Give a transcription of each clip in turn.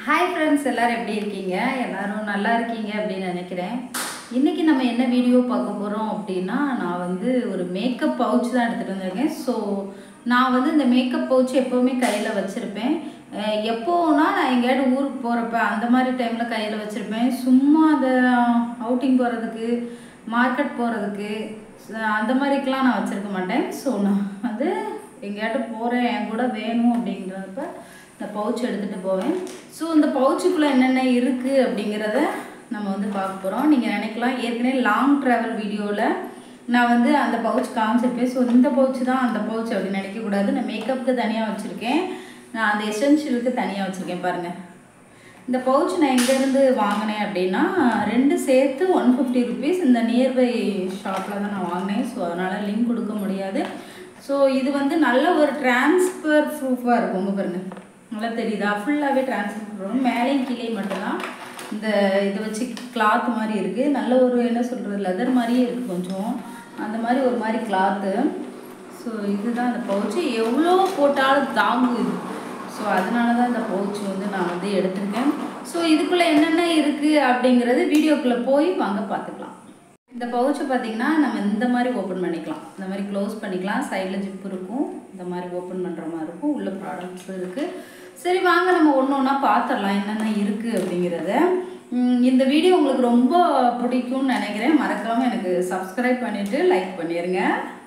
hi friends எல்லாரும் எப்படி இருக்கீங்க எல்லாரும் நல்லா இருக்கீங்க அப்படின்னு நினைக்கிறேன் இன்னைக்கு நம்ம என்ன வீடியோ பார்க்க போகிறோம் அப்படின்னா நான் வந்து ஒரு மேக்கப் பவுச் தான் எடுத்துகிட்டு வந்திருக்கேன் ஸோ நான் வந்து இந்த மேக்கப் பவுச் எப்போவுமே கையில் வச்சுருப்பேன் அஹ் எப்போனா நான் எங்கேயாவது ஊருக்கு போகிறப்ப அந்த மாதிரி டைமில் கையில் வச்சுருப்பேன் சும்மா அந்த அவுட்டிங் போகிறதுக்கு மார்க்கெட் போகிறதுக்கு அந்த மாதிரிக்கெலாம் நான் வச்சுருக்க மாட்டேன் ஸோ நான் வந்து எங்கேயாட்டு போகிறேன் என் கூட வேணும் அப்படிங்கிறப்ப இந்த பவுச் எடுத்துகிட்டு போவேன் ஸோ இந்த பவுச்சுக்குள்ளே என்னென்ன இருக்குது அப்படிங்கிறத நம்ம வந்து பார்க்க போகிறோம் நீங்கள் நினைக்கலாம் ஏற்கனவே லாங் ட்ராவல் வீடியோவில் நான் வந்து அந்த பவுச் காமிச்சிருப்பேன் ஸோ இந்த பவுச் தான் அந்த பவுச் அப்படின்னு நினைக்கக்கூடாது நான் மேக்கப்புக்கு தனியாக வச்சுருக்கேன் நான் அந்த எசென்ஷியலுக்கு தனியாக வச்சுருக்கேன் பாருங்கள் இந்த பவுச் நான் எங்கேருந்து வாங்கினேன் அப்படின்னா ரெண்டு சேர்த்து ஒன் ஃபிஃப்டி ருபீஸ் இந்த நியர்பை ஷாப்பில் தான் நான் வாங்கினேன் ஸோ அதனால் லிங்க் கொடுக்க முடியாது ஸோ இது வந்து நல்ல ஒரு டிரான்ஸ்ஃபர் ப்ரூஃபாக இருக்கும் உங்க பாருங்க நல்லா தெரியுதா ஃபுல்லாகவே டிரான்ஸ்ஃபர் ப்ரூஃப் மேலேயும் கீழே மட்டும்தான் இந்த இதை வச்சு கிளாத் மாதிரி இருக்குது நல்ல ஒரு என்ன சொல்கிறது லெதர் மாதிரியே இருக்குது கொஞ்சம் அந்த மாதிரி ஒரு மாதிரி கிளாத்து ஸோ இதுதான் அந்த பவுச்சு எவ்வளோ போட்டாலும் தாங்கும் இது ஸோ அதனால தான் இந்த பவுச் வந்து நான் வந்து எடுத்திருக்கேன் ஸோ இதுக்குள்ளே என்னென்ன இருக்குது அப்படிங்கிறது வீடியோக்குள்ளே போய் வாங்க பார்த்துக்கலாம் இந்த பவுச்சை பார்த்தீங்கன்னா நம்ம இந்த மாதிரி ஓப்பன் பண்ணிக்கலாம் இந்த மாதிரி க்ளோஸ் பண்ணிக்கலாம் சைடில் ஜிப் இருக்கும் இந்த மாதிரி ஓப்பன் பண்ணுற மாதிரி இருக்கும் உள்ள ப்ராடக்ட்ஸ் இருக்குது சரி வாங்க நம்ம ஒன்று ஒன்றா பார்த்துடலாம் என்னென்ன இருக்குது அப்படிங்கிறத உம், இந்த வீடியோ உங்களுக்கு ரொம்ப பிடிக்கும்னு நினைக்கிறேன் மறக்காமல் எனக்கு சப்ஸ்கிரைப் பண்ணிவிட்டு லைக் பண்ணிடுங்க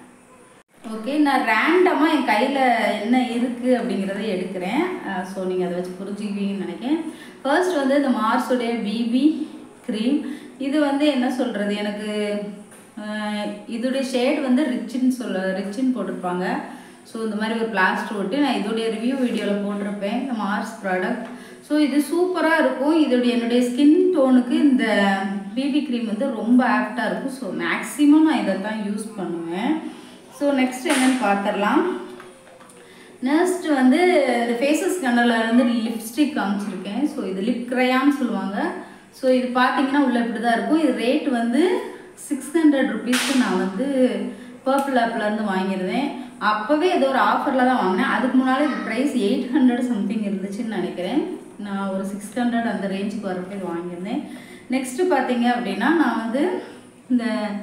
ஓகே நான் ரேண்டமாக என் கையில் என்ன இருக்குது அப்படிங்கிறத எடுக்கிறேன் ஸோ நீங்கள் அதை வச்சு புரிஞ்சுக்குவீங்கன்னு நினைக்கிறேன் ஃபர்ஸ்ட் வந்து இந்த மார்ஸுடைய பிபி க்ரீம் இது வந்து என்ன சொல்கிறது எனக்கு அஹ், இதோடைய ஷேட் வந்து ரிச்சின்னு சொல்ல ரிச்சின்னு போட்டிருப்பாங்க ஸோ இந்த மாதிரி ஒரு பிளாஸ்டர் ஒட்டி நான் இதோடைய ரிவ்யூ வீடியோவில் போட்டிருப்பேன் இந்த மார்ஸ் ப்ராடக்ட் ஸோ இது சூப்பராக இருக்கும் இதோடைய என்னுடைய ஸ்கின் டோனுக்கு இந்த பிபி க்ரீம் வந்து ரொம்ப ஆப்டாக இருக்கும் ஸோ மேக்ஸிமம் நான் இதை தான் யூஸ் பண்ணுவேன் ஸோ நெக்ஸ்ட் என்னன்னு பார்த்துடலாம் நெக்ஸ்ட் வந்து இந்த ஃபேஸஸ் கண்டரில் வந்து லிப்ஸ்டிக் காமிச்சிருக்கேன் ஸோ இது லிப் க்ரையான்னு சொல்லுவாங்க ஸோ இது பார்த்தீங்கன்னா உள்ள இப்படி தான் இருக்கும் இது ரேட் வந்து சிக்ஸ் ஹண்ட்ரட் ருபீஸ்க்கு நான் வந்து பர்பிள் ஆப்லேருந்து வாங்கியிருந்தேன் அப்போவே ஏதோ ஒரு ஆஃபரில் தான் வாங்கினேன் அதுக்கு முன்னாடி இது ப்ரைஸ் எயிட் ஹண்ட்ரட் சம்திங் இருந்துச்சுன்னு நினைக்கிறேன் நான் ஒரு சிக்ஸ் ஹண்ட்ரட் அந்த ரேஞ்சுக்கு வரப்போ இது வாங்கியிருந்தேன் நெக்ஸ்ட்டு பார்த்தீங்க அப்படின்னா நான் வந்து இந்த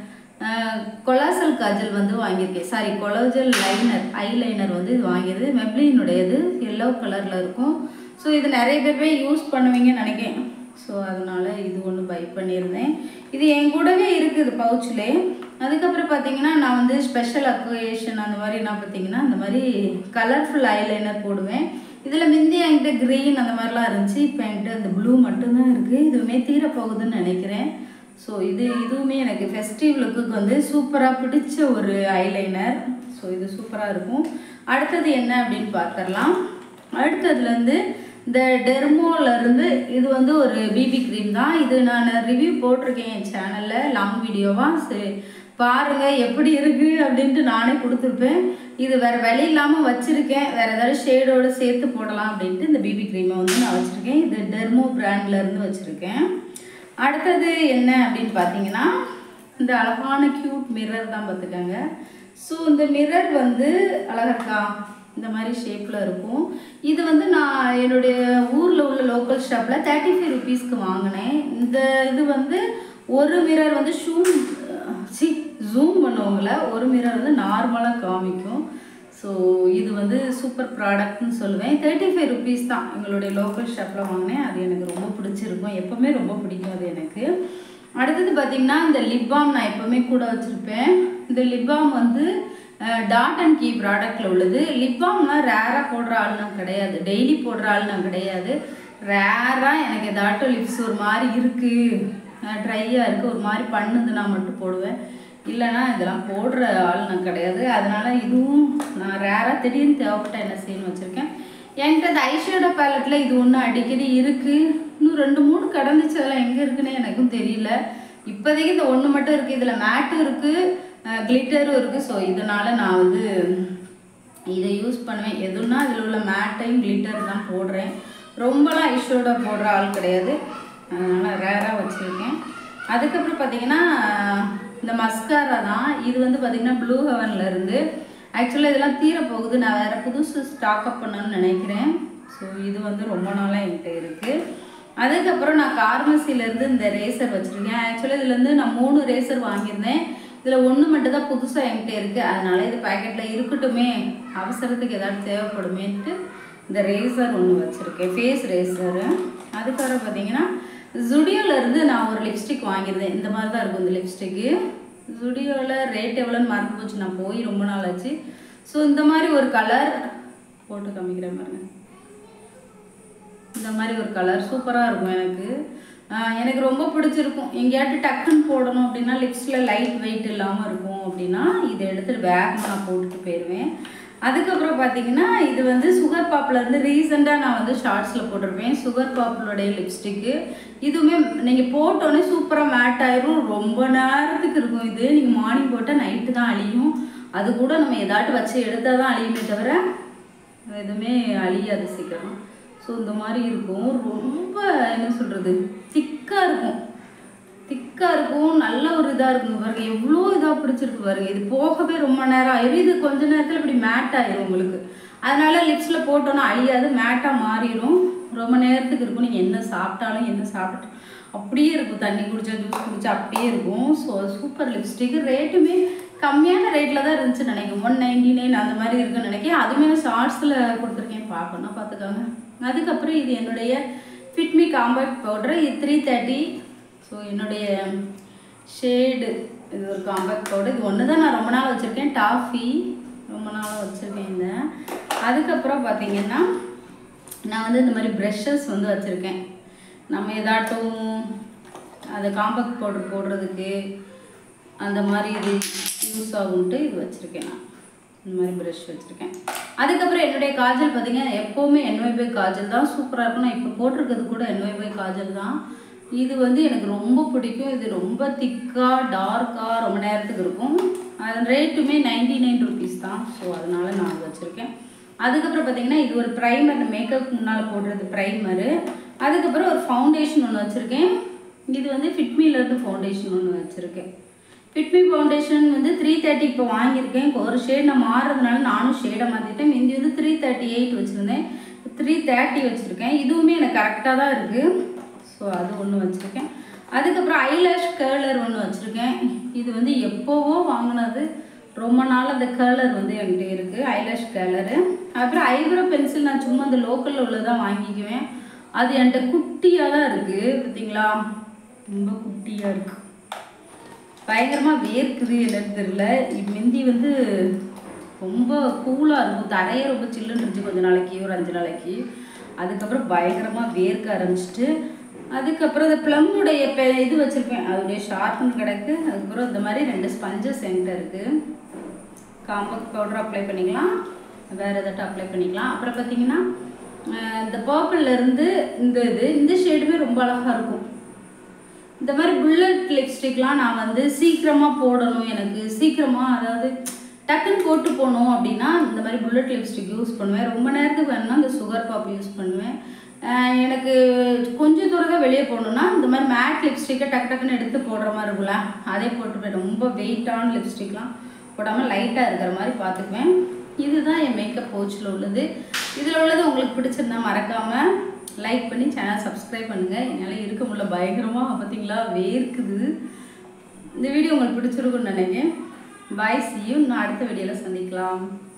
கொலாசல் காஜல் வந்து வாங்கியிருக்கேன் sorry colossal liner eyeliner வந்து இது வாங்கியது மெப்ளினுடையது எல்லோ கலரில் இருக்கும் ஸோ இது நிறைய பேருமே யூஸ் பண்ணுவீங்கன்னு நினைக்கிறேன் ஸோ அதனால இது ஒன்று பை பண்ணியிருந்தேன் இது என் கூடவே இருக்குது பவுச்சிலே அதுக்கப்புறம் பார்த்தீங்கன்னா நான் வந்து ஸ்பெஷல் அக்குவேஷன் அந்த மாதிரி நான் பார்த்தீங்கன்னா இந்த மாதிரி கலர்ஃபுல் ஐலைனர் போடுவேன் இதில் முந்தி என்கிட்ட க்ரீன் அந்த மாதிரிலாம் இருந்துச்சு இப்போ என்கிட்ட இந்த ப்ளூ மட்டும்தான் இருக்குது இதுவுமே தீரப்போகுதுன்னு நினைக்கிறேன் ஸோ இது இதுவுமே எனக்கு ஃபெஸ்டிவ் லுக்குக்கு வந்து சூப்பராக பிடிச்ச ஒரு ஐலைனர் ஸோ இது சூப்பராக இருக்கும் அடுத்தது என்ன அப்படின்னு பார்த்துடலாம் அடுத்ததுலேருந்து இந்த டெர்மோல இருந்து இது வந்து ஒரு பிபி க்ரீம் தான் இது நான் ரிவ்யூ போட்டிருக்கேன் என் சேனலில் லாங் வீடியோவாக சரி பாருங்கள் எப்படி இருக்குது அப்படின்ட்டு நானே கொடுத்துருப்பேன் இது வேறு வழி இல்லாமல் வச்சுருக்கேன் வேறு ஏதாவது ஷேடோடு சேர்த்து போடலாம் அப்படின்ட்டு இந்த பிபி க்ரீமை வந்து நான் வச்சுருக்கேன் இது டெர்மோ பிராண்ட்ல இருந்து வச்சுருக்கேன் அடுத்தது என்ன அப்படின்னு பார்த்தீங்கன்னா இந்த அழகான க்யூட் மிரர் தான் பார்த்துக்கோங்க ஸோ இந்த மிரர் வந்து அழகா இருக்கா இந்த மாதிரி ஷேப்பில் இருக்கும் இது வந்து நான் என்னுடைய ஊரில் உள்ள லோக்கல் ஷாப்பில் தேர்ட்டி ஃபைவ் ருபீஸ்க்கு வாங்கினேன் இந்த இது வந்து ஒரு மிரர் வந்து ஷூம் சி ஜூம் பண்ணுவங்கள ஒரு மிரர் வந்து நார்மலாக காமிக்கும் ஸோ இது வந்து சூப்பர் ப்ராடக்ட்னு சொல்லுவேன் தேர்ட்டி ஃபைவ் ருபீஸ் தான் எங்களுடைய லோக்கல் ஷாப்பில் வாங்கினேன் அது எனக்கு ரொம்ப பிடிச்சிருக்கும் எப்போவுமே ரொம்ப பிடிக்கும் அது எனக்கு அடுத்தது பார்த்திங்கன்னா இந்த லிப் பாம் நான் எப்போவுமே கூட வச்சுருப்பேன் இந்த லிப் பாம் வந்து டாட் அண்ட் கீ ப்ராடக்டில் உள்ளது லிப் பாம்னா ரேராக போடுற ஆள் நான் கிடையாது டெய்லி போடுற ஆள் நான் கிடையாது ரேராக எனக்கு ஏதாட்டும் லிப்ஸ் ஒரு மாதிரி இருக்குது ட்ரையாக இருக்குது ஒரு மாதிரி பண்ணுதுன்னா மட்டும் போடுவேன் இல்லைன்னா இதெல்லாம் போடுற ஆள் நான் கிடையாது அதனால இதுவும் நான் ரேராக திடீர்னு தேவைப்பட்ட என்ன செய்யணும்னு வச்சுருக்கேன் என்கிட்ட இந்த ஐஷேடோ பேலட்டில் இது ஒன்று அடிக்கடி இருக்குது இன்னும் ரெண்டு மூணு கடந்துச்சு அதெல்லாம் எங்கே இருக்குன்னு எனக்கும் தெரியல இப்போதைக்கு இந்த ஒன்று மட்டும் இருக்குது இதில் மேட்டும் இருக்குது கிளிட்டரும் இருக்குது ஸோ இதனால் நான் வந்து இதை யூஸ் பண்ணுவேன் எதுனா இதில் உள்ள மேட்டையும் கிளிட்டர் தான் போடுறேன் ரொம்பலாம் ஐஷோட போடுற ஆள் கிடையாது அதனால் ரேராக வச்சுருக்கேன் அதுக்கப்புறம் பார்த்தீங்கன்னா இந்த மஸ்காரா தான் இது வந்து பார்த்திங்கன்னா ப்ளூ ஹெவனில் இருந்து ஆக்சுவலாக இதெல்லாம் தீர போகுது நான் வேறு புதுசு ஸ்டாக் அப் பண்ணணும்னு நினைக்கிறேன் ஸோ இது வந்து ரொம்ப நாளாக என்கிட்ட இருக்குது அதுக்கப்புறம் நான் கார்மசிலேருந்து இந்த ரேசர் வச்சுருக்கேன் ஆக்சுவலாக இதுலேருந்து நான் மூணு ரேசர் வாங்கியிருந்தேன் இதில் ஒன்று மட்டும் தான் புதுசாக என்கிட்ட இருக்குது அதனால இது பாக்கெட்டில் இருக்கட்டுமே அவசரத்துக்கு ஏதாவது தேவைப்படுமேன்ட்டு இந்த ரேசர் ஒன்று வச்சுருக்கேன் ஃபேஸ் ரேசரு அதுக்கப்புறம் பார்த்தீங்கன்னா ஜுடியோலேருந்து நான் ஒரு லிப்ஸ்டிக் வாங்கியிருந்தேன் இந்த மாதிரி தான் இருக்கும் இந்த லிப்ஸ்டிக்கு ஜுடியோவில் ரேட் எவ்வளோன்னு மறந்து போச்சு நான் போய் ரொம்ப நாள் ஆச்சு ஸோ இந்த மாதிரி ஒரு கலர் போட்டு காமிக்கிறேன் பாருங்க இந்த மாதிரி ஒரு கலர் சூப்பராக இருக்கும் எனக்கு ஆஹ் எனக்கு ரொம்ப பிடிச்சிருக்கும் எங்கேயாட்டு டக்குன்னு போடணும் அப்படின்னா லிப்ஸில் லைட் வெயிட் இல்லாமல் இருக்கும் அப்படின்னா இதை எடுத்துட்டு வேகமாக நான் போட்டுட்டு போயிடுவேன் அதுக்கப்புறம் பார்த்தீங்கன்னா இது வந்து சுகர் பாப்பில் இருந்து ரீசெண்டாக நான் வந்து ஷார்ட்ஸில் போட்டிருப்பேன் சுகர் பாப்புடைய லிப்ஸ்டிக்கு இதுவுமே நீங்கள் போட்டோன்னே சூப்பராக மேட் ஆயிரும் ரொம்ப நேரத்துக்கு இருக்கும் இது நீங்கள் மார்னிங் போட்டால் நைட்டு தான் அழியும் அது கூட நம்ம ஏதாட்டும் வச்சு எடுத்தால் தான் அழியுமே தவிர எதுவுமே அழியாது சீக்கிரம் ஸோ இந்த மாதிரி இருக்கும் ரொம்ப என்ன சொல்கிறது திக்காக இருக்கும் திக்காக இருக்கும் நல்ல ஒரு இதாக இருக்கும் பாருங்க எவ்வளோ இதாக பிடிச்சிருக்கு பாருங்க இது போகவே ரொம்ப நேரம் ஆயிரும் இது கொஞ்ச நேரத்தில் இப்படி மேட் ஆயிரும் உங்களுக்கு அதனால லிப்ஸில் போட்டோன்னா அழியாது மேட்டாக மாறிடும் ரொம்ப நேரத்துக்கு இருக்கும் நீங்கள் என்ன சாப்பிட்டாலும் என்ன சாப்பிட்டு அப்படியே இருக்கும் தண்ணி குடிச்சா ஜூஸ் குடிச்சா அப்படியே இருக்கும் ஸோ சூப்பர் லிப்ஸ்டிக் ரேட்டுமே கம்மியான ரேட்டில் தான் இருந்துச்சு நினைக்கிறேன் ஒன் நைன்டி நைன் அந்த மாதிரி இருக்குன்னு நினைக்கிறேன் அதுவுமே நான் ஷார்ட்ஸில் கொடுத்துருக்கேன் பார்க்கணும் பார்த்துக்கோங்க அதுக்கப்புறம் இது என்னுடைய ஃபிட்மி காம்பேக்ட் பவுடர் இது த்ரீ தேர்ட்டி ஸோ என்னுடைய ஷேடு இது ஒரு காம்பேக்ட் பவுடர் இது ஒன்று தான் நான் ரொம்ப நாள் வச்சுருக்கேன் டாஃபி ரொம்ப நாளாக வச்சுருக்கேன் இந்த அதுக்கப்புறம் பார்த்தீங்கன்னா நான் வந்து இந்த மாதிரி ப்ரெஷ்ஷஸ் வந்து வச்சுருக்கேன் நம்ம ஏதாட்டும் அந்த காம்பேக்ட் பவுடர் போடுறதுக்கு அந்த மாதிரி இது யூஸ் ஆகும்ட்டு இது வச்சுருக்கேன் நான் இந்த மாதிரி ப்ரஷ் வச்சுருக்கேன் அதுக்கப்புறம் என்னுடைய காஜல் பார்த்தீங்கன்னா எப்போவுமே என்ஒய்பை காஜல் தான் சூப்பராக இருக்கும் நான் இப்போ போட்டிருக்கிறது கூட என்ஒய்பை காஜல் தான் இது வந்து எனக்கு ரொம்ப பிடிக்கும் இது ரொம்ப திக்காக டார்க்காக ரொம்ப நேரத்துக்கு இருக்கும் அது ரேட்டுமே நைன்டி நைன் ருபீஸ் தான் ஸோ அதனால நான் அது வச்சுருக்கேன் அதுக்கப்புறம் பார்த்தீங்கன்னா இது ஒரு ப்ரைமர் மேக்கப் முன்னால் போடுறது ப்ரைமரு அதுக்கப்புறம் ஒரு ஃபவுண்டேஷன் ஒன்று வச்சுருக்கேன் இது வந்து ஃபிட்மிலேருந்து ஃபவுண்டேஷன் ஒன்று வச்சுருக்கேன் ஃபிட்மி ஃபவுண்டேஷன் வந்து த்ரீ தேர்ட்டி இப்போ வாங்கியிருக்கேன் இப்போ ஒரு ஷேட் நான் மாறுறதுனால நானும் ஷேடை மாற்றிட்டேன் மிந்தி வந்து த்ரீ தேர்ட்டி எயிட் வச்சுருந்தேன் த்ரீ தேர்ட்டி வச்சுருக்கேன் இதுவுமே எனக்கு கரெக்டாக தான் இருக்குது ஸோ அது ஒன்று வச்சுருக்கேன் அதுக்கப்புறம் ஐலாஷ் கேர்லர் ஒன்று வச்சுருக்கேன் இது வந்து எப்போவோ வாங்கினது ரொம்ப நாள் அந்த கேர்லர் வந்து என்கிட்ட இருக்குது ஐலாஷ் கேர்லரு அப்புறம் ஐப்ரோ பென்சில் நான் சும்மா அந்த லோக்கலில் உள்ளதான் வாங்கிக்குவேன் அது என்கிட்ட குட்டியாக தான் இருக்குது பார்த்தீங்களா ரொம்ப குட்டியாக இருக்குது பயங்கரமாக வேர்க்குது எனக்கு தெரியல இது முந்தி வந்து ரொம்ப கூலாக இருக்கும் தரையே ரொம்ப சில்லுன்னு இருந்துச்சு கொஞ்ச நாளைக்கு ஒரு அஞ்சு நாளைக்கு அதுக்கப்புறம் பயங்கரமாக வேர்க்க ஆரம்பிச்சிட்டு அதுக்கப்புறம் இந்த ப்ளம்முடைய பெ இது வச்சுருப்பேன் அதோடைய ஷார்ப்னு கிடக்கு அதுக்கப்புறம் இந்த மாதிரி ரெண்டு ஸ்பஞ்சஸ் என்கிட்ட இருக்குது காம்பக்ட் பவுடர் அப்ளை பண்ணிக்கலாம் வேறு எதாட்டும் அப்ளை பண்ணிக்கலாம் அப்புறம் பார்த்தீங்கன்னா அஹ் இந்த purple ல இருந்து இந்த இது இந்த ஷேடுமே ரொம்ப அழகாக இருக்கும் இந்த மாதிரி புல்லட் லிப்ஸ்டிக்லாம் நான் வந்து சீக்கிரமாக போடணும் எனக்கு சீக்கிரமாக அதாவது டக்குன்னு போட்டு போகணும் அப்படின்னா இந்த மாதிரி புல்லட் லிப்ஸ்டிக் யூஸ் பண்ணுவேன் ரொம்ப நேரத்துக்கு வேணும்னா இந்த சுகர் பாப் யூஸ் பண்ணுவேன் அஹ் எனக்கு கொஞ்சம் தூரம் தான் வெளியே போகணுன்னா இந்த மாதிரி மேட் லிப்ஸ்டிக்கை டக்கு டக்குன்னு எடுத்து போடுற மாதிரி இருக்கும்ல அதே போட்டுப்பேன் ரொம்ப வெயிட்டான லிப்ஸ்டிக்லாம் போடாமல் லைட்டாக இருக்கிற மாதிரி பார்த்துக்குவேன் இதுதான் என் மேக்கப் பவுச்சில் உள்ளது இதில் உள்ளது உங்களுக்கு பிடிச்சிருந்தா மறக்காமல் லைக் பண்ணி சேனல் சப்ஸ்கிரைப் பண்ணுங்கள் என்னால் இருக்க முடியல பயங்கரமாக பார்த்தீங்களா வேர்க்குது இந்த வீடியோ உங்களுக்கு பிடிச்சிருக்குன்னு நினைக்கிறேன் பாய் see you இன்னும் அடுத்த வீடியோவில் சந்திக்கலாம்